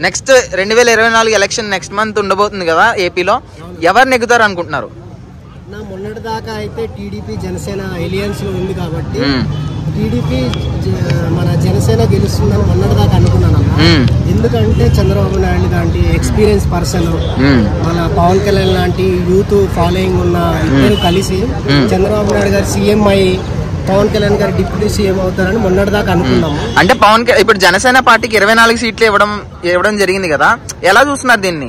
Next రెండు వేల ఇరవై నాలుగు ఎలక్షన్ నెక్స్ట్ మంత్ ఉండబోతుంది కదా ఏపీలో ఎవరు నెగ్గుతారు అనుకుంటున్నారు నా మొన్నటి దాకా అయితే టీడీపీ జనసేన ఎలియన్స్ లో ఉంది కాబట్టి మ్మ్. టీడీపీ మన జనసేన గెలుస్తుందని మొన్నటి దాకా అనుకున్నాను అన్న. మ్మ్. ఎందుకంటే చంద్రబాబు నాయుడు లాంటి ఎక్స్పీరియన్స్ పర్సన్ మ్మ్. మన పవన్ కళ్యాణ్ లాంటి యూత్ ఫాలోయింగ్ ఉన్న ఇద్దరు కలిసి మ్మ్. చంద్రబాబు నాయుడు గారు సీఎం అయ్యి పవన్ కళ్యాణ్ గారు డిప్యూటీ సీఎం అవుతారని మొన్నటి దాకా అనుకున్నాము అంటే పవన్ క- ఇప్పుడు జనసేన పార్టీకి ఇరవై నాలుగు సీట్లు ఇవ్వడం ఇవ్వడం జరిగింది కదా ఎలా చూస్తున్నారు దీన్ని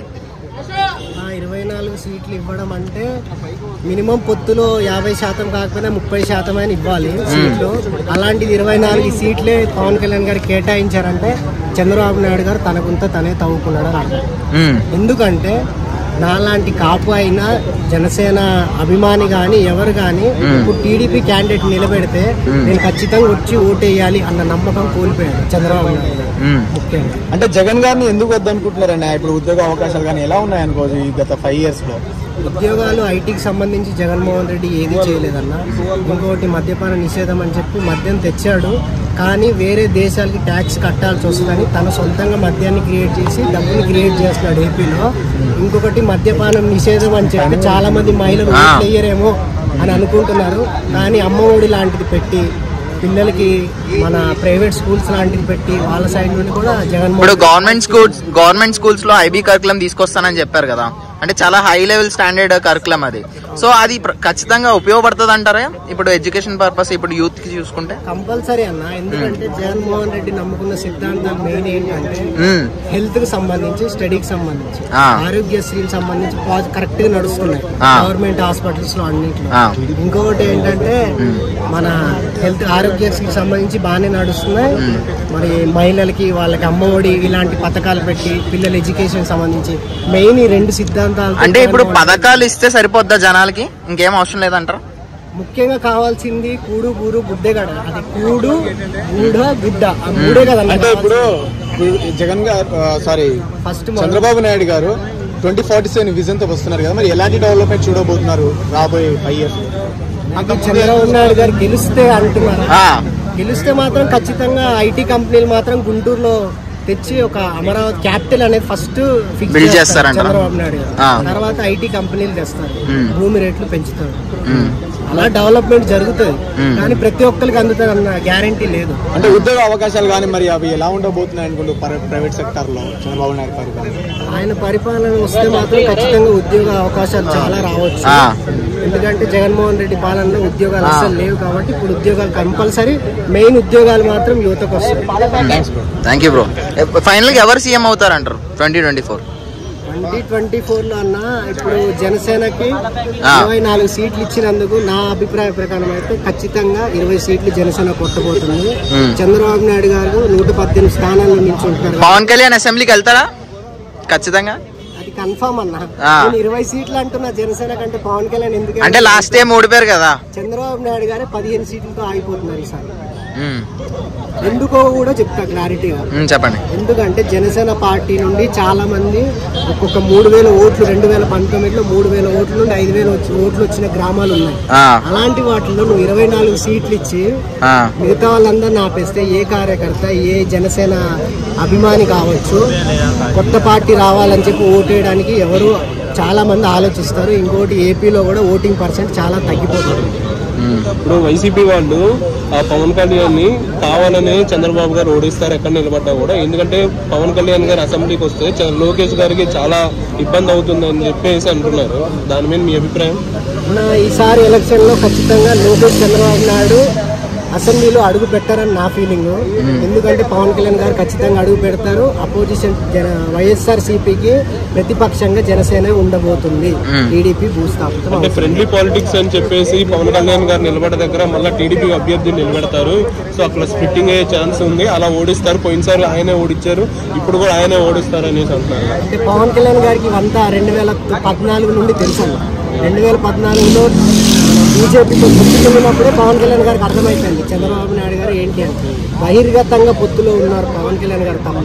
ఆ ఇరవై నాలుగు సీట్లు ఇవ్వడం అంటే మినిమం పొత్తులో యాభై శాతం కాకపోయినా ముప్పై శాతం అయినా ఇవ్వాలి సీట్లు అలాంటిది ఇరవై నాలుగు సీట్లే పవన్ కళ్యాణ్ గారు కేటాయించారంటే చంద్రబాబు నాయుడు గారు తనకుంత తనే తవ్వుకున్నాడు అని అర్థం. మ్మ్. ఎందుకంటే నాలాంటి కాపు అయినా జనసేన అభిమాని కానీ ఎవరు కానీ ఇప్పుడు టీడీపీ క్యాండిడేట్ నిలబెడితే నేను ఖచ్చితంగా వచ్చి ఓటేయాలి అన్న నమ్మకం కోల్పోయాడు చంద్రబాబు నాయుడు గారు మ్మ్. ముఖ్యంగా అంటే జగన్ గారిని ఎందుకు వద్దనుకుంటున్నారండి ఇప్పుడు ఉద్యోగ అవకాశాలు కానీ ఎలా ఉన్నాయి అనుకోవచ్చు ఈ గత ఫైవ్ ఇయర్స్ లో ఉద్యోగాలు ఐటీకి సంబంధించి జగన్మోహన్ రెడ్డి ఏది చేయలేదన్న ఇంకొకటి మద్యపాన నిషేధం అని చెప్పి మద్యం తెచ్చాడు కానీ వేరే దేశాలకి ట్యాక్స్ కట్టాల్సి వస్తుందని తన సొంతంగా మద్యాన్ని క్రియేట్ చేసి డబ్బుని క్రియేట్ చేస్తున్నాడు ఏపీలో ఇంకొకటి మద్యపానం నిషేధం అని చెప్పి చాలా మంది మహిళలు ఆ. ఓట్లు వేయరేమో అని అనుకుంటున్నారు కానీ అమ్మఒడి లాంటిది పెట్టి పిల్లలకి మన ప్రైవేట్ స్కూల్స్ లాంటివి పెట్టి వాళ్ళ సైడ్ నుండి కూడా ఇప్పుడు Jaganmohan government schools government schools లో ఐబీ కరికులం తీసుకొస్తానని చెప్పారు కదా అంటే చాలా హై లెవెల్ స్టాండర్డ్ కరికులం అది సో అది ప్ర- ఖచ్చితంగా ఉపయోగపడుతుంది అంటారా ఇప్పుడు ఎడ్యుకేషన్ పర్పస్ ఇప్పుడు యూత్ కి చూసుకుంటే కంపల్సరీ అన్న ఎందుకంటే జగన్మోహన్ రెడ్డి నమ్ముకున్న సిద్ధాంతం మెయిన్ ఏంటంటే మ్మ్. హెల్త్ కి సంబంధించి స్టడీకి సంబంధించి ఆ. ఆరోగ్యశ్రీకి సంబంధించి కరెక్ట్ గా నడుస్తున్నాయి ఆ. గవర్నమెంట్ హాస్పిటల్స్ లో అన్నింటిలో ఆ. ఇంకొకటి ఏంటంటే మన హెల్త్ ఆరోగ్యశ్రీకి సంబంధించి బాగానే నడుస్తున్నాయి మరి మహిళలకి వాళ్ళకి అమ్మఒడి ఇలాంటి పథకాలు పెట్టి పిల్లల ఎడ్యుకేషన్ సంబంధించి మెయిన్ ఈ రెండు సిద్ధాంతాలు అంటే ఇప్పుడు పథకాలు ఇస్తే సరిపోద్దా జనాలకి ఇంకేం అవసరం లేదంటారా ముఖ్యంగా కావాల్సింది కూడు గూరు గుడ్డెగడ అది కూడు గూడ గుడ్డ ఆ మూడే కదా అంటే ఇప్పుడు ఇప్పుడు జగన్ గారు సారీ ఫస్ట్ చంద్రబాబు నాయుడు గారు ట్వంటీ ఫార్టీ సెవెన్ విజన్ తో వస్తున్నారు కదా మరి ఎలాంటి డెవలప్మెంట్ చూడబోతున్నారు రాబోయే ఫైవ్ ఇయర్స్ చంద్రబాబు నాయుడు గారు గెలిస్తే అంటున్నారు ఆ, గెలిస్తే మాత్రం ఖచ్చితంగా ఐటీ కంపెనీలు మాత్రం గుంటూరులో తెచ్చి ఒక అమరావతి క్యాపిటల్ అనేది ఫస్ట్ ఫిక్స్ Build చేస్తారు చేస్తారంటారా? చంద్రబాబు నాయుడు గారు ఆ. తర్వాత ఐటీ కంపెనీలు తెస్తారు మ్మ్. భూమి రేట్లు పెంచుతారు మ్మ్. అలా డెవలప్మెంట్ జరుగుతుంది మ్మ్. కానీ ప్రతి ఒక్కరికి అందుతుంది అన్న గ్యారంటీ లేదు అంటే ఉద్యోగ అవకాశాలు కానీ మరి అవి ఎలా ఉండబోతున్నాయి అనుకుంటూ ప్రైవేట్ సెక్టర్ లో చంద్రబాబు నాయుడు గారు ఆయన పరిపాలన వస్తే మాత్రం ఖచ్చితంగా ఉద్యోగ అవకాశాలు చాలా రావచ్చు ఆ. ఎందుకంటే జగన్మోహన్ రెడ్డి పాలనలో ఉద్యోగాలు అసలు లేవు కాబట్టి ఇప్పుడు ఉద్యోగాలు కంపల్సరీ మెయిన్ ఉద్యోగాలు మాత్రం యువతకు వస్తాయి థ్యాంక్ యూ బ్రో ఫైనల్ గా ఎవరు సీఎం అవుతారంటారు twenty twenty four twenty twenty four లో అన్న ఇప్పుడు జనసేనకి ఆ. ఇరవై నాలుగు సీట్లు ఇచ్చినందుకు నా అభిప్రాయ ప్రకారం అయితే ఖచ్చితంగా ఇరవై సీట్లు జనసేన కొట్టబోతుంది మ్మ్. చంద్రబాబు నాయుడు గారు నూట పద్దెనిమిది స్థానాల్లో నుంచి ఉంటారు పవన్ కళ్యాణ్ అసెంబ్లీకి వెళ్తారా ఖచ్చితంగా అది కన్ఫామ్ అన్న ఆ. నేను ఇరవై సీట్లు అంటున్నా జనసేన కంటే పవన్ కళ్యాణ్ ఎందుకు అంటే లాస్ట్ టైం ఓడిపోయారు కదా చంద్రబాబు నాయుడు గారే పదిహేను సీట్లతో ఆగిపోతున్నారు ఈసారి మ్మ్. ఎందుకో కూడా చెప్తా క్లారిటీగా మ్మ్, చెప్పండి ఎందుకంటే జనసేన పార్టీ నుండి చాలా మంది ఒక్కొక్క మూడు వేల ఓట్లు రెండు వేల పంతొమ్మిదిలో మూడు వేల ఓట్ల నుండి ఐదు వేల వచ్చి- ఓట్లు వచ్చిన గ్రామాలు ఉన్నాయి ఆ, అలాంటి వాటిలో నువ్వు ఇరవై నాలుగు సీట్లు ఇచ్చి ఆ, మిగతా వాళ్ళందరినీ ఆపేస్తే ఏ కార్యకర్త ఏ జనసేన అభిమాని కావచ్చు కొత్త పార్టీ రావాలని చెప్పి ఓటేయడానికి ఎవరు చాలా మంది ఆలోచిస్తారు ఇంకోటి ఏపీలో కూడా ఓటింగ్ పర్సెంట్ చాలా తగ్గిపోతుంది మ్మ్. ఇప్పుడు వైసీపీ వాళ్ళు ఆ పవన్ కళ్యాణ్ ని కావాలని చంద్రబాబు గారు ఓడిస్తారు ఎక్కడ నిలబడ్డా కూడా ఎందుకంటే పవన్ కళ్యాణ్ గారు అసెంబ్లీకి వస్తే చ- లోకేష్ గారికి చాలా ఇబ్బంది అవుతుందని చెప్పేసి అంటున్నారు దాని మీద మీ అభిప్రాయం మన ఈసారి ఎలక్షన్ లో ఖచ్చితంగా లోకేష్ చంద్రబాబు నాయుడు అసెంబ్లీలో అడుగు పెట్టారని నా ఫీలింగ్ ఎందుకంటే పవన్ కళ్యాణ్ గారు ఖచ్చితంగా అడుగు పెడతారు అపోజిషన్ జన వైఎస్ఆర్ సిపికి ప్రతిపక్షంగా జనసేన ఉండబోతుంది మ్మ్. టీడీపీ భూస్థాపితం అంటే అవుతుంది. ఫ్రెండ్లీ పాలిటిక్స్ అని చెప్పేసి పవన్ కళ్యాణ్ గారు నిలబడ్డ దగ్గర మళ్ళీ టీడీపీ అభ్యర్థిని నిలబెడతారు సో అక్కడ స్ప్లిట్టింగ్ అయ్యే ఛాన్స్ ఉంది అలా ఓడిస్తారు పోయినసారి ఆయనే ఓడిచ్చారు ఇప్పుడు కూడా ఆయనే ఓడిస్తారు అనేసి అంటున్నారు అంటే పవన్ కళ్యాణ్ గారికి ఇవంతా రెండు వేల పద్నాలుగు నుండి తెలుసు అన్న. రెండు వేల పద్నాలుగులో బీజేపీతో పొత్తుకున్నప్పుడే పవన్ కళ్యాణ్ గారికి అర్థమైపోయింది చంద్రబాబు నాయుడు గారు ఏంటి అని బహిర్గతంగా పొత్తులో ఉన్నారు పవన్ కళ్యాణ్ గారు తప్ప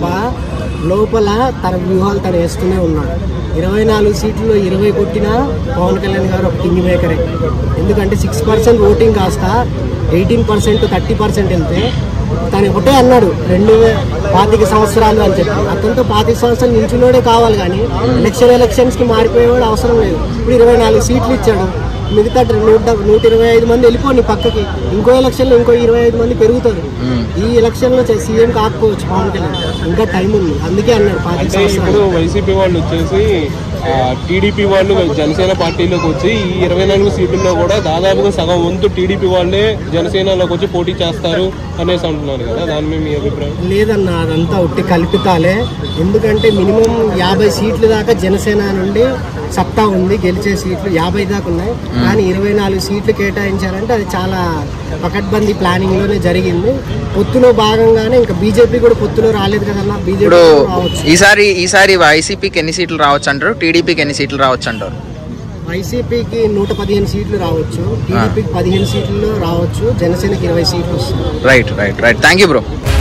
లోపల తన వ్యూహాలు తను వేస్తూనే ఉన్నాడు ఇరవై నాలుగు సీట్లు ఇరవై కొట్టినా పవన్ కళ్యాణ్ గారు ఒక కింగ్ మేకరే ఎందుకంటే సిక్స్ పర్సెంట్ ఓటింగ్ కాస్త ఎయిటీన్ పర్సెంట్ థర్టీ పర్సెంట్ వెళ్తే తను ఒకటే అన్నాడు రెండు వే పాతిక సంవత్సరాలు అని చెప్పి అతనితో పాతిక సంవత్సరాలు నిల్చున్నోడే కావాలి కానీ ఎలక్షన్ ఎలక్షన్స్ కి మారిపోయేవాడు అవసరం లేదు ఇప్పుడు ఇరవై నాలుగు సీట్లు ఇచ్చాడు మిగతా నూట నూట ఇరవై ఐదు మంది వెళ్ళిపోండి పక్కకి ఇంకో ఎలక్షన్ లో ఇంకో ఇరవై ఐదు మంది పెరుగుతారు ఈ ఎలక్షన్ లో సీఎం కాకపోవచ్చు పవన్ కళ్యాణ్ ఇంకా టైం ఉంది అందుకే అన్నాడు పాతిక అంటే ఇప్పుడు సంవత్సరాలు వైసీపీ వాళ్ళు వచ్చేసి టీడీపీ వాళ్ళు జనసేన పార్టీలోకి వచ్చి ఈ ఇరవై నాలుగు సీట్లలో కూడా దాదాపుగా సగం వంతు టీడీపీ వాళ్ళే జనసేనలోకి వచ్చి పోటీ చేస్తారు అనేసి అంటున్నారు కదా దాని మీద మీ అభిప్రాయం లేదన్న అదంతా ఉట్టి కల్పితాలే ఎందుకంటే మినిమం యాభై సీట్ల దాకా జనసేన నుండి సత్తా ఉంది గెలిచే సీట్లు యాభై దాకా ఉన్నాయి కానీ ఇరవై నాలుగు సీట్లు కేటాయించారంటే అది చాలా పకడ్బందీ ప్లానింగ్ లోనే జరిగింది పొత్తులో భాగంగానే ఇంకా బీజేపీ కూడా పొత్తులో రాలేదు కదన్నా బీజేపీ ఇప్పుడు రావచ్చు ఈసారి ఈసారి వైసీపీకి ఎన్ని సీట్లు రావచ్చు అంటారు టీడీపీకి ఎన్ని సీట్లు రావచ్చు అంటారు వైసీపీకి నూట పదిహేను సీట్లు రావచ్చు టీడీపీకి పదిహేను సీట్లు రావచ్చు జనసేనకి ఇరవై సీట్లు వస్తాయి right right right thank you bro